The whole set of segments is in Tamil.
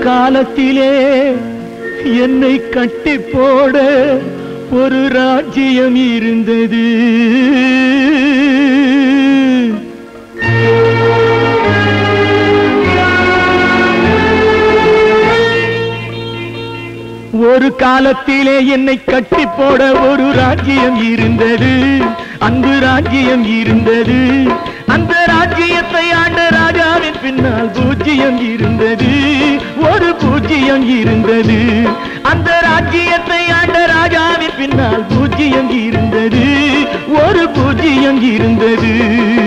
காலத்திலே என்னை கட்டி போட ஒரு ராஜ்யம் இருந்தது ஒரு காலத்திலே என்னை கட்டி போட ஒரு ராஜ்யம் இருந்தது அன்பு ராஜ்யம் இருந்தது அந்த ராஜ்யத்தை ஆண்ட ராஜாவின் பின்னால் பூஜ்ஜியம் இருந்தது ஒரு பூஜ்ஜியம் இருந்தது அந்த ராஜ்யத்தை ஆண்ட ராஜாவின் பின்னால் பூஜ்ஜியம் இருந்தது ஒரு பூஜ்ஜியம் இருந்தது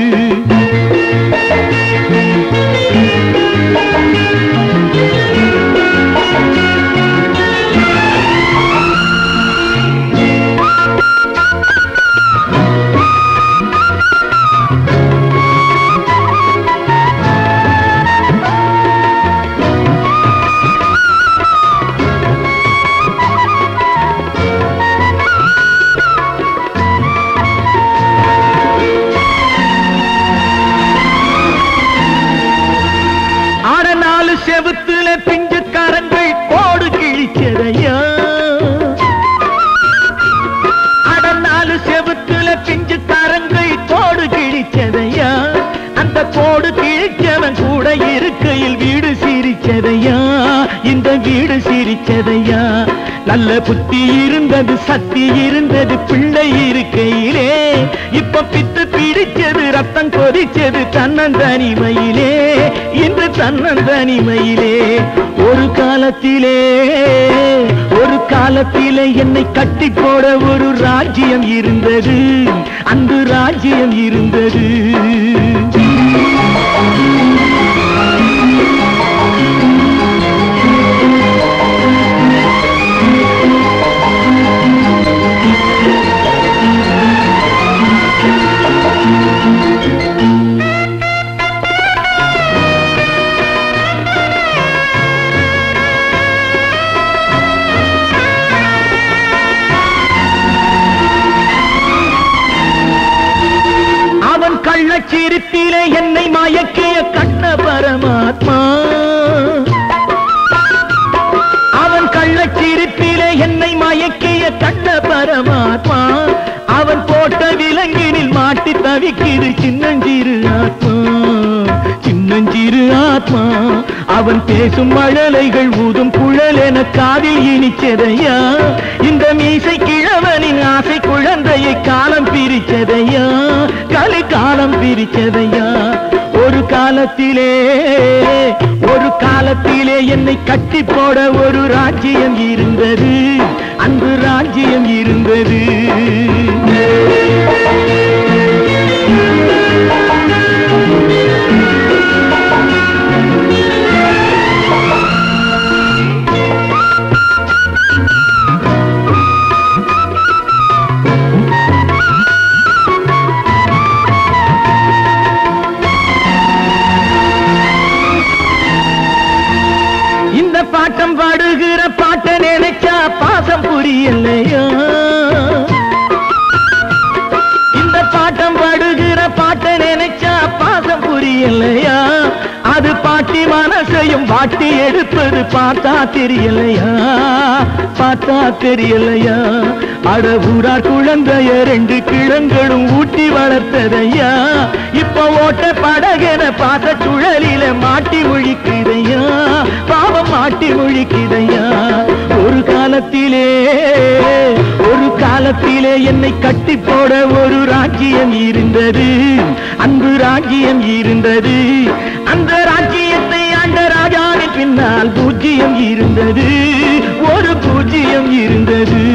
ஆட நாலு செவுத்துல பிஞ்சு கரங்கள் கோடு கிழிச்சதையா அட நாலு செவுத்துல பிஞ்சு கரங்கள் கோடு கிழிச்சதையா அந்த கோடு கிழிச்சவன் கூட இருக்கையில் வீடு சிரிச்சதையா இந்த வீடு சிரிச்சதையா நல்ல புத்தி இருந்தது சக்தி இருந்தது பிள்ளை இருக்கையிலே இப்ப பித்து பிடிச்சது ரத்தம் கொதிச்சது தன்னந்தனிமையிலே இன்று தன்னந்தனிமையிலே ஒரு காலத்திலே ஒரு காலத்திலே என்னை கட்டி போட ஒரு ராஜ்யம் இருந்தது அன்று ராஜ்யம் இருந்தது அவன் கள்ளச்சிரிப்பிலே என்னை மயக்கிய கண்ண பரமாத்மா அவன் கள்ளச்சிரிப்பிலே என்னை மயக்கிய கண்ண பரமாத்மா அவன் போட்ட விலங்கினில் மாட்டி தவிக்கிது சின்னஞ்சிறு ஆத்மா சின்னஞ்சிறு ஆத்மா அவன் பேசும் மழலைகள் ஊதும் குழல் என காதில் இனிச்சதையா இந்த மீசை கிழவனின் ஆசை குழந்தையை காலம் பிரிச்சதையா கலை காலம் பிரிச்சதையா ஒரு காலத்திலே ஒரு காலத்திலே என்னை கட்டி போட ஒரு ராஜ்யம் இருந்தது அன்பு ராஜ்யம் இருந்தது இந்த பாட்டம் பாடுகிற பாட்டை நினைச்சா பாசம் புரியலையா இந்த பாட்டம் பாடுகிற பாட்டை நினைச்சா பாசம் புரியலையா அது பாட்டி மனசையும் வாட்டி எடுப்பது பார்த்தா தெரியலையா பார்த்தா தெரியலையா அட ஊரார் குழந்தைய ரெண்டு கிழங்களும் ஊட்டி வளர்த்ததையா இப்ப ஓட்ட படகென பாச சுழலில மாட்டி முழிக்குதையா பாவம் மாட்டி முழிக்குதையா ஒரு காலத்திலே ஒரு காலத்திலே என்னை கட்டி போட ஒரு ராஜ்யம் இருந்தது அன்பு ராஜ்யம் இருந்தது அந்த ராஜ்யத்தை ஆண்ட ராஜாவின் பின்னால் பூஜ்ஜியம் இருந்தது ஒரு பூஜ்ஜியம் இருந்தது